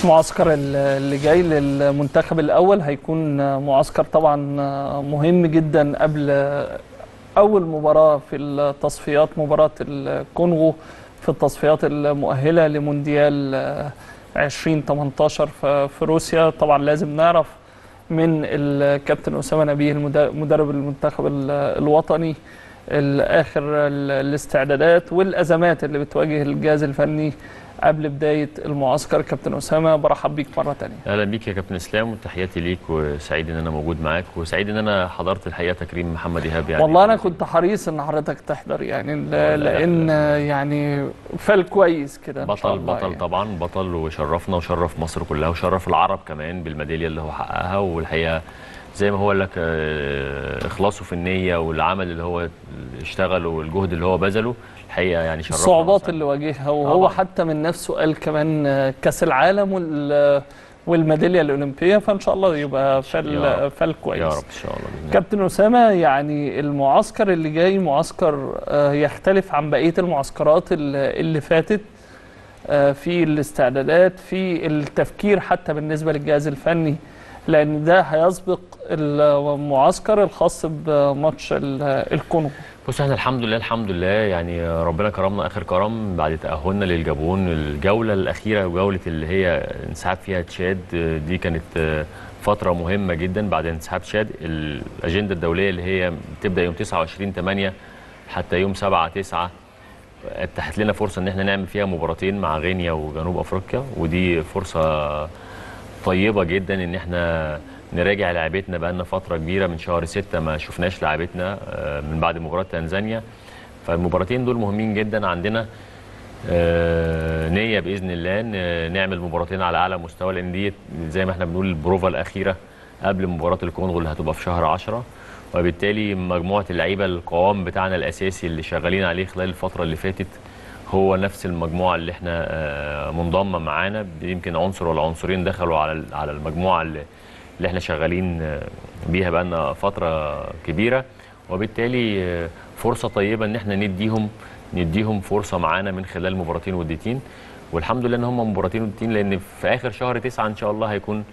المعسكر اللي جاي للمنتخب الاول هيكون معسكر طبعا مهم جدا قبل اول مباراه في التصفيات مباراه الكونغو في التصفيات المؤهله لمونديال 2018 في روسيا طبعا لازم نعرف من الكابتن اسامه نبيه مدرب المنتخب الوطني اخر الاستعدادات والازمات اللي بتواجه الجهاز الفني قبل بدايه المعسكر كابتن اسامه برحب بيك مره ثانيه اهلا بيك يا كابتن اسلام وتحياتي ليك وسعيد ان انا موجود معاك وسعيد ان انا حضرت الحقيقه تكريم محمد ايهاب يعني والله انا كنت حريص ان حضرتك تحضر يعني لان يعني فال كويس كده بطل بطل يعني. طبعا بطل وشرفنا وشرف مصر كلها وشرف العرب كمان بالميداليه اللي هو حققها والحقيقه زي ما هو قال لك اخلاصه في النيه والعمل اللي هو اشتغله والجهد اللي هو بذله الحقيقه يعني شرفنا الصعوبات اللي واجهها وهو طبعا. حتى من نفسه قال كمان كاس العالم وال والميداليه الاولمبيه فان شاء الله يبقى فال فال كويس يا رب ان شاء الله كابتن اسامه يعني المعسكر اللي جاي معسكر يختلف عن بقيه المعسكرات اللي فاتت في الاستعدادات في التفكير حتى بالنسبه للجهاز الفني لان ده هيسبق المعسكر الخاص بماتش الكونغو بص احنا الحمد لله الحمد لله يعني ربنا كرمنا اخر كرم بعد تاهلنا للجابون الجوله الاخيره وجوله اللي هي انسحاب فيها تشاد دي كانت فتره مهمه جدا بعد انسحاب تشاد الاجنده الدوليه اللي هي بتبدا يوم 29 8 حتى يوم 7 9 اتاحت لنا فرصه ان احنا نعمل فيها مباراتين مع غينيا وجنوب افريقيا ودي فرصه طيبه جدا ان احنا نراجع لعبتنا بقى لنا فتره كبيره من شهر 6 ما شفناش لعبتنا من بعد مباراه تنزانيا فالمباراتين دول مهمين جدا عندنا نيه باذن الله نعمل مباراتين على اعلى مستوى لان دي زي ما احنا بنقول البروفا الاخيره قبل مباراه الكونغو اللي هتبقى في شهر 10 وبالتالي مجموعه اللعيبه القوام بتاعنا الاساسي اللي شغالين عليه خلال الفتره اللي فاتت هو نفس المجموعه اللي احنا منضمه معانا يمكن عنصر ولا عنصرين دخلوا على على المجموعه اللي اللي احنا شغالين بيها بقالنا فتره كبيره وبالتالي فرصه طيبه ان احنا نديهم نديهم فرصه معانا من خلال مباراتين وديتين والحمد لله ان هم مباراتين وديتين لان في اخر شهر تسعة ان شاء الله هيكون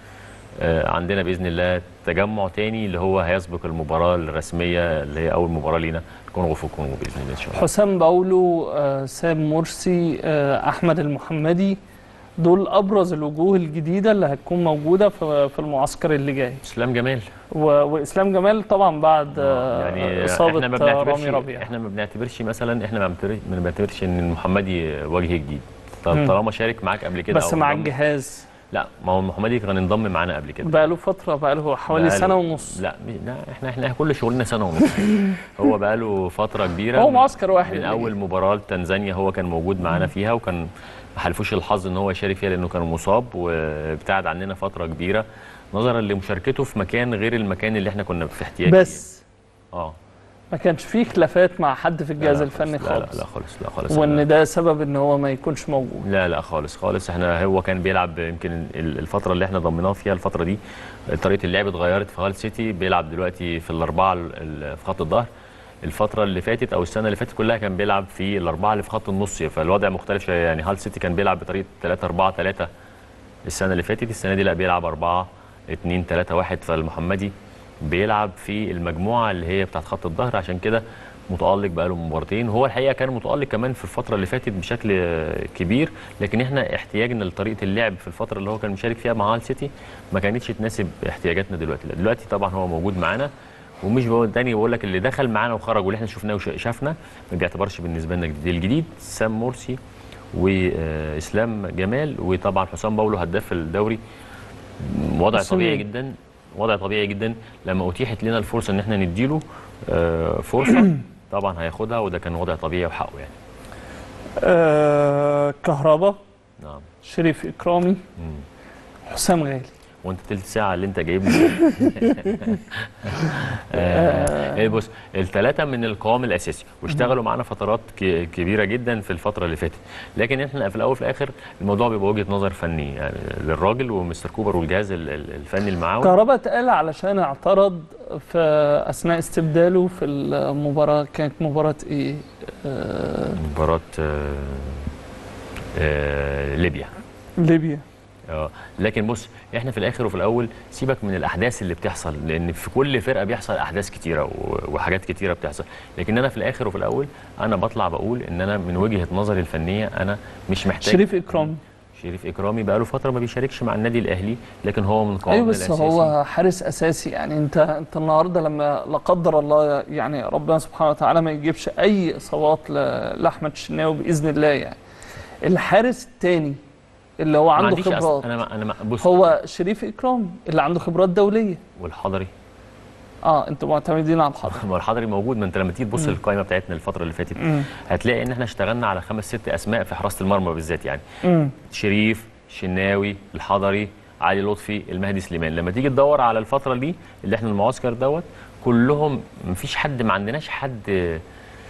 عندنا باذن الله تجمع تاني اللي هو هيسبق المباراه الرسميه اللي هي اول مباراه لينا الكونغو في الكونغو باذن الله ان شاء الله حسام باولو سام مرسي احمد المحمدي دول ابرز الوجوه الجديده اللي هتكون موجوده في المعسكر اللي جاي اسلام جمال و... واسلام جمال طبعا بعد يعني اصابه احنا ما رامي ربيعه احنا ما بنعتبرش مثلا احنا ما بنعتبرش ان المحمدي وجه جديد طالما شارك معاك قبل كده بس مع الجهاز لا ما هو المحمدي كان انضم معانا قبل كده بقى له فتره بقى له حوالي سنه ونص لا لا احنا احنا كل شغلنا سنه ونص هو بقى له فتره كبيره هو معسكر واحد من اول مباراه لتنزانيا هو كان موجود معانا فيها وكان ما حلفوش الحظ ان هو يشارك فيها لانه كان مصاب وابتعد عننا فتره كبيره نظرا لمشاركته في مكان غير المكان اللي احنا كنا في احتياج بس اه ما كانش فيه خلافات مع حد في الجهاز الفني لا خالص لا لا خالص لا خالص وان ده سبب ان هو ما يكونش موجود لا لا خالص خالص احنا هو كان بيلعب يمكن الفتره اللي احنا ضمناه فيها الفتره دي طريقه اللعب اتغيرت في هال سيتي بيلعب دلوقتي في الاربعه في خط الظهر الفتره اللي فاتت او السنه اللي فاتت كلها كان بيلعب في الاربعه اللي في خط النص فالوضع مختلف شويه يعني هال سيتي كان بيلعب بطريقه 3 4 3 السنه اللي فاتت السنه دي لا بيلعب 4 2 3 1 فالمحمدي بيلعب في المجموعه اللي هي بتاعت خط الظهر عشان كده متالق بقاله مباراتين وهو الحقيقه كان متالق كمان في الفتره اللي فاتت بشكل كبير لكن احنا احتياجنا لطريقه اللعب في الفتره اللي هو كان مشارك فيها مع هال سيتي ما كانتش تناسب احتياجاتنا دلوقتي لا دلوقتي طبعا هو موجود معانا ومش بقول تاني بقول لك اللي دخل معانا وخرج واللي احنا شفناه وشافنا ما بيعتبرش بالنسبه لنا جديد الجديد سام مرسي واسلام جمال وطبعا حسام باولو هداف الدوري وضع طبيعي جدا وضع طبيعي جدا لما اتيحت لنا الفرصه ان احنا نديله فرصه طبعا هياخدها وده كان وضع طبيعي وحقه يعني آه كهربا نعم شريف اكرامي حسام غالي وانت تلت ساعه اللي انت جايبه آه بص الثلاثه من القوام الاساسي واشتغلوا معانا فترات كبيره جدا في الفتره اللي فاتت لكن احنا في الاول وفي الاخر الموضوع بيبقى وجهه نظر فني يعني للراجل ومستر كوبر والجهاز الفني المعاون كهربا اتقال علشان اعترض في اثناء استبداله في المباراه كانت مباراه ايه؟ آه مباراه آه آه ليبيا ليبيا اه لكن بص احنا في الاخر وفي الاول سيبك من الاحداث اللي بتحصل لان في كل فرقه بيحصل احداث كتيره و- وحاجات كتيره بتحصل لكن انا في الاخر وفي الاول انا بطلع بقول ان انا من وجهه نظري الفنيه انا مش محتاج شريف اكرام شريف اكرامي بقاله فتره ما بيشاركش مع النادي الاهلي لكن هو من قوامنا ايوه بس الاساسي هو حارس اساسي يعني انت انت النهارده لما لا قدر الله يعني ربنا سبحانه وتعالى ما يجيبش اي اصابات ل- لاحمد الشناوي باذن الله يعني الحارس الثاني اللي هو ما عنده عنديش أص- خبرات انا ما انا ما بص هو شريف اكرام اللي عنده خبرات دوليه والحضري اه انتوا معتمدين على الحضر ما الحضري موجود ما انت لما تيجي تبص للقائمه بتاعتنا الفتره اللي فاتت مم. هتلاقي ان احنا اشتغلنا على خمس ست اسماء في حراسه المرمى بالذات يعني مم. شريف شناوي الحضري علي لطفي المهدي سليمان لما تيجي تدور على الفتره دي اللي احنا المعسكر دوت كلهم مفيش حد ما عندناش حد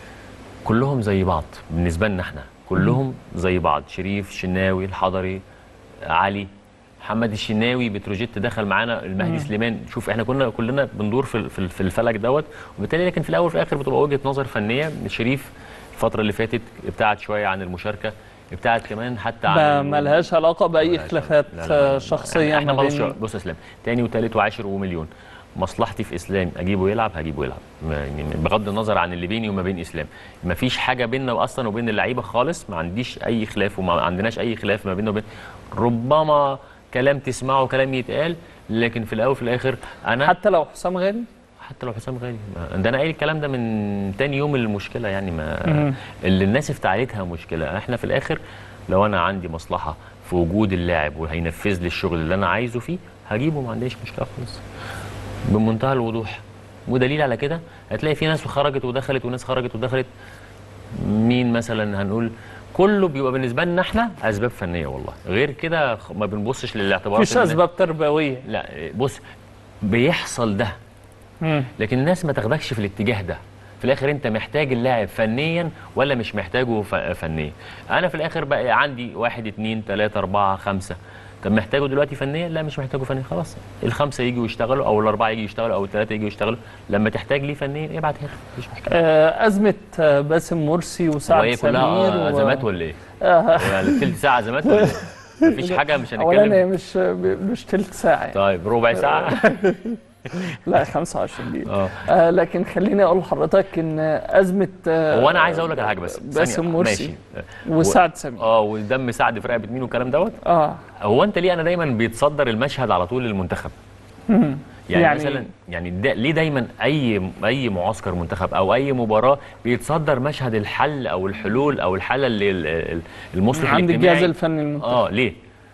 كلهم زي بعض بالنسبه لنا احنا كلهم زي بعض شريف شناوي الحضري علي محمد الشناوي بتروجيت دخل معانا المهدي سليمان شوف احنا كنا كلنا بندور في في في الفلك دوت وبالتالي لكن في الاول وفي الاخر بتبقى وجهه نظر فنيه شريف الفتره اللي فاتت ابتعد شويه عن المشاركه ابتعد كمان حتى عن ما ال- ملهاش علاقه باي ملهاش خلافات لا لا لا. آه، شخصيه احنا ما بص بين بص يا اسلام تاني وتالت وعاشر ومليون مصلحتي في اسلام اجيبه يلعب هجيبه يلعب ما- يعني بغض النظر عن اللي بيني وما بين اسلام ما فيش حاجه بيننا اصلا وبين اللعيبه خالص ما عنديش اي خلاف وما عندناش اي خلاف ما بيننا وبين ربما كلام تسمعه كلام يتقال لكن في الاول وفي الاخر انا حتى لو حسام غالي حتى لو حسام غالي ما- ده انا قايل الكلام ده من تاني يوم المشكله يعني ما مم. اللي الناس افتعلتها مشكله احنا في الاخر لو انا عندي مصلحه في وجود اللاعب وهينفذ لي الشغل اللي انا عايزه فيه هجيبه ما عنديش مشكله خالص بمنتهى الوضوح ودليل على كده هتلاقي في ناس خرجت ودخلت وناس خرجت ودخلت مين مثلا هنقول كله بيبقى بالنسبه لنا احنا اسباب فنيه والله غير كده خ- ما بنبصش للاعتبارات مفيش الناس. اسباب تربويه لا بص بيحصل ده مم. لكن الناس ما تاخدكش في الاتجاه ده في الاخر انت محتاج اللاعب فنيا ولا مش محتاجه ف- فنيا انا في الاخر بقى عندي واحد اتنين تلاته اربعه خمسه طب محتاجه دلوقتي فنيا لا مش محتاجه فنيا خلاص الخمسه يجوا يشتغلوا او الاربعه يجوا يشتغلوا او الثلاثه يجوا يشتغلوا لما تحتاج ليه فنيا ابعت هنا مفيش مشكله آه، ازمه آه، باسم مرسي هو وسعد ايه سمير كلها و- ازمات ولا ايه؟ آه، يعني تلت ساعه ازمات ولا ايه؟ مفيش حاجه مش اولا هي هنتكلم مش مش تلت ساعه يعني. طيب ربع ساعه لا 25 دقيقه اه آه لكن خليني اقول لحضرتك ان ازمه آه هو انا عايز اقول لك على حاجه بس باسم ثانية. مرسي ماشي وسعد سمير اه ودم سعد في رقبه مين والكلام دوت اه هو انت ليه انا دايما بيتصدر المشهد على طول للمنتخب يعني, يعني- يعني مثلا يعني دا ليه دايما اي اي معسكر منتخب او اي مباراه بيتصدر مشهد الحل او الحلول او الحل اللي ال- ال- المصلح عند الاجتماعي الجهاز الفني المنتخب اه ليه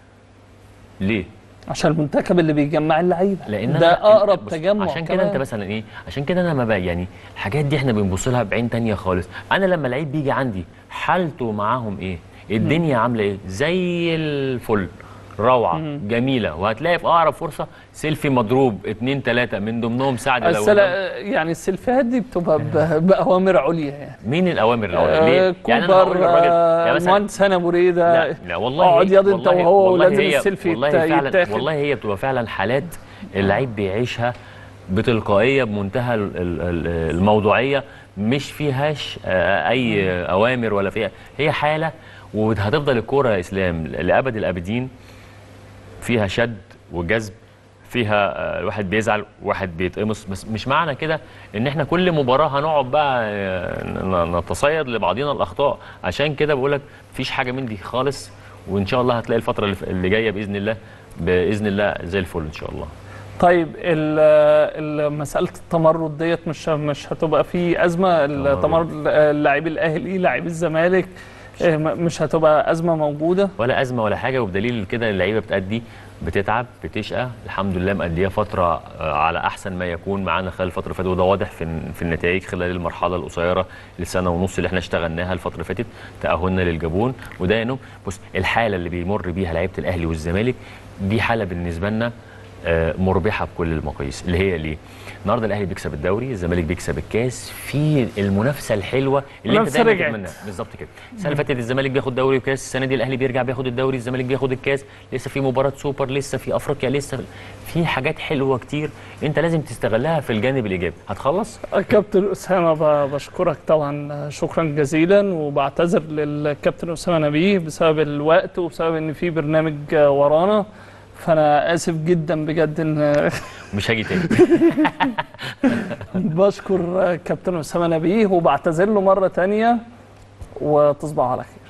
ليه عشان المنتخب اللي بيجمع اللعيبه لان ده أنا- اقرب بص، تجمع عشان كده كمان. انت مثلا ايه عشان كده انا ما بقى يعني الحاجات دي احنا بنبص لها بعين تانية خالص انا لما لعيب بيجي عندي حالته معاهم ايه الدنيا عامله ايه زي الفل روعه جميله وهتلاقي في اقرب فرصه سيلفي مضروب اتنين تلاته من ضمنهم سعد لو السلا... يعني السيلفيهات دي بتبقى ب... باوامر عليا يعني مين الاوامر الاول آه ليه يعني انا هقول كوبر للراجل آه، يعني مثلا المهندس هنا مريده لا لا والله اقعد هي- ياض انت والله- وهو والله ولازم هي- السيلفي والله يت- فعلا يتاخد والله هي بتبقى فعلا حالات اللعيب بيعيشها بتلقائيه بمنتهى ال- ال- ال- الموضوعيه مش فيهاش آه، اي اوامر ولا فيها هي حاله وهتفضل الكوره يا اسلام لابد الابدين فيها شد وجذب فيها آه، الواحد بيزعل واحد بيتقمص بس مش معنى كده ان احنا كل مباراه هنقعد بقى آه، ن- نتصيد لبعضنا الاخطاء عشان كده بقول لك مفيش حاجه من دي خالص وان شاء الله هتلاقي الفتره اللي ف- اللي جايه باذن الله باذن الله زي الفل ان شاء الله طيب ال- ال- مساله التمرد ديت مش مش هتبقى في ازمه التمرد اللاعب الاهلي لاعب الزمالك آه، م- مش هتبقى ازمه موجوده ولا ازمه ولا حاجه وبدليل كده اللعيبه بتأدي بتتعب بتشقى الحمد لله مأديه فتره آه، على احسن ما يكون معانا خلال الفتره اللي فاتت وده واضح في في النتائج خلال المرحله القصيره لسنه ونص اللي احنا اشتغلناها الفتره اللي فاتت تاهلنا للجابون وده ينم بص الحاله اللي بيمر بيها لعيبه الاهلي والزمالك دي حاله بالنسبه لنا آه، مربحه بكل المقاييس اللي هي ليه؟ النهارده الاهلي بيكسب الدوري الزمالك بيكسب الكاس في المنافسه الحلوه اللي انت المنافسة دايما رجعت. تتمناها بالظبط كده السنه اللي فاتت الزمالك بياخد دوري وكاس السنه دي الاهلي بيرجع بياخد الدوري الزمالك بياخد الكاس لسه في مباراه سوبر لسه في افريقيا لسه في حاجات حلوه كتير انت لازم تستغلها في الجانب الايجابي هتخلص كابتن اسامه ب- بشكرك طبعا شكرا جزيلا وبعتذر للكابتن اسامه نبيه بسبب الوقت وبسبب ان في برنامج ورانا فانا اسف جدا بجد ان مش هاجي تاني بشكر كابتن اسامه نبيه وبعتذر له مره تانية وتصبحوا على خير